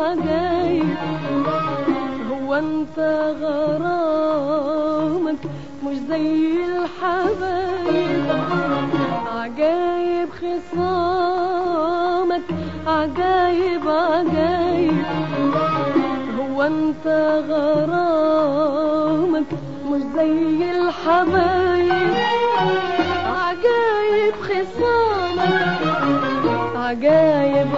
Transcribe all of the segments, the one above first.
عجايب هو انت غرامك مش زي الحبايب عجايب خصامك عجايب عجايب هو انت غرامك مش زي الحبايب عجايب خصامك عجايب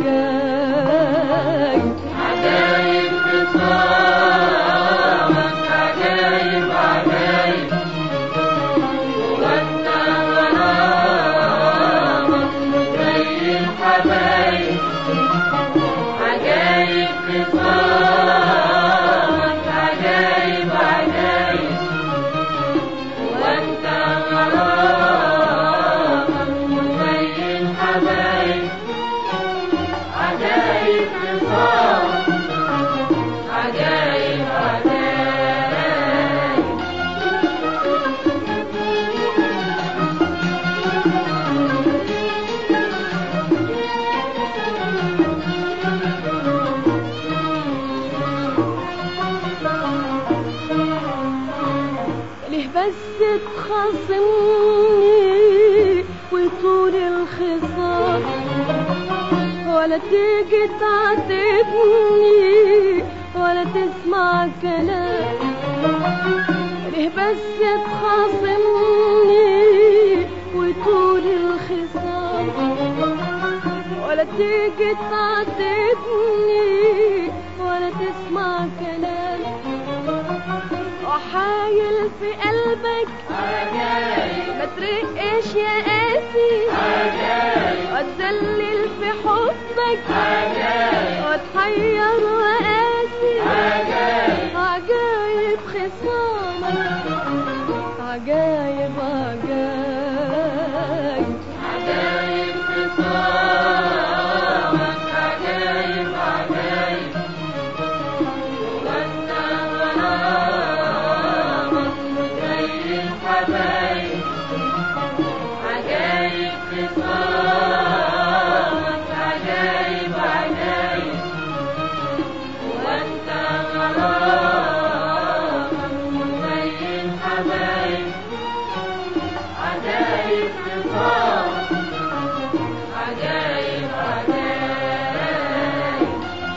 عجايب عجايب خصامك عجايب عجايب وانت غرامك زي الحبايب عجايب خصامك عجايب عجايب وانت غرامك زي الحبايب عجايب خصامك عجايب عجايب ليه بس تخاصمني وطول الخصام ولا تيجي تعاتبني ولا تسمع كلام ليه بس تخاصمني وطول الخصام ولا تيجي تعاتبني ولا تسمع كلام وحايل في قلبك ما ترقش يا قاسي واتذلل في حبك واتحير وقاسي عجايب خصامك عجايب عجايب عجايب خصامك عجايب عجايب وانت غرامك زي الحبايب عجايب خصامك عجايب عجايب وانت غرامك زي الحبايب عجايب خصامك عجايب عجايب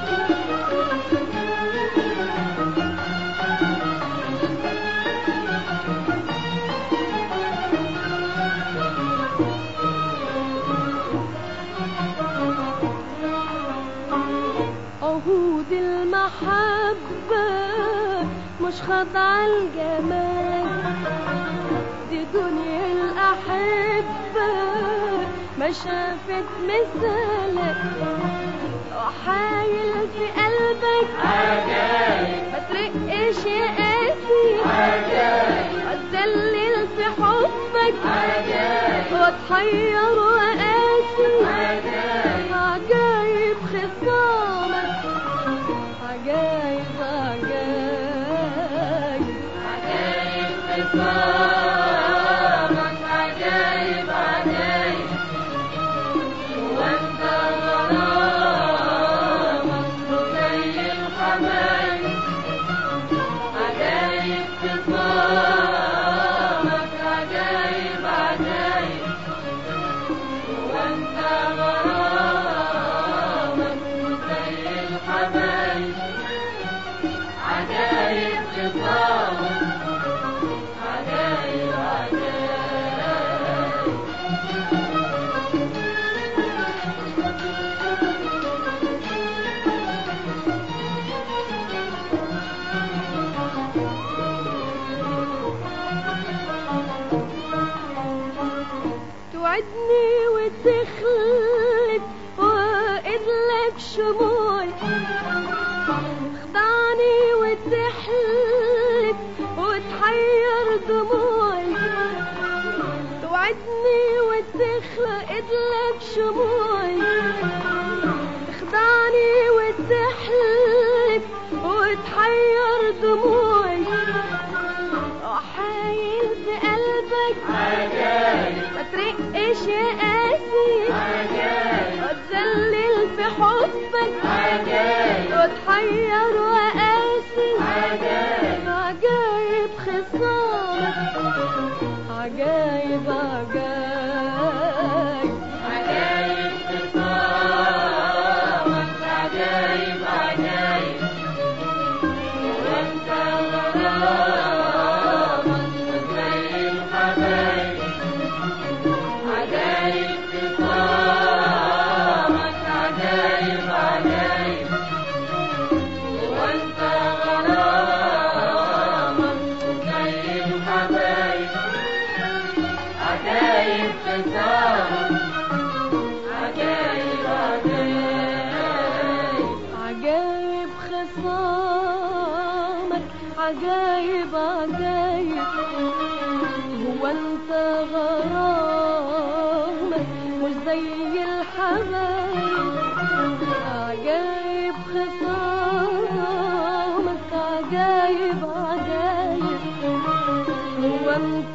عهود المحبة مش خاضعة الجمال دي دنيا الأحبة ما شافت مثالك وحايل في قلبك ما ترقش يا قاسي واتذلل في حبك واتحير وقاسي عجايب خصامك عجايب عجايب عجايب خصامك عجايب عجايب وانت غرامك زي الحبايب عجايب خصامك عجايب عجايب وانت غرامك زي الحبايب عجايب خصامك عجايب عجايب توعدني وتخلف واقدلك شموع خدعني وتحلف وتحير دموعي توعدني وتخلق لك شموعي تخدعني وتحلف وتحير دموعي وحايل في قلبك ما ترقش يا قاسي وتذلل في حبك عجايب عجايب وانت غرامك زي الحبايب عجايب خصامك عجايب عجايب وانت غرامك زي الحبايب عجايب خصامك عجايب عجايب عجايب خصامك عجايب عجايب هو انت غرامك مش زي الحبايب عجايب خصامك عجايب عجايب هو انت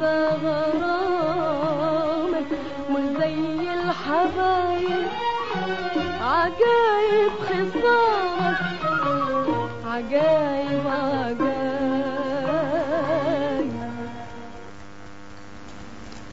غرامك مش زي الحبايب عجايب خصامك عجايب عجايب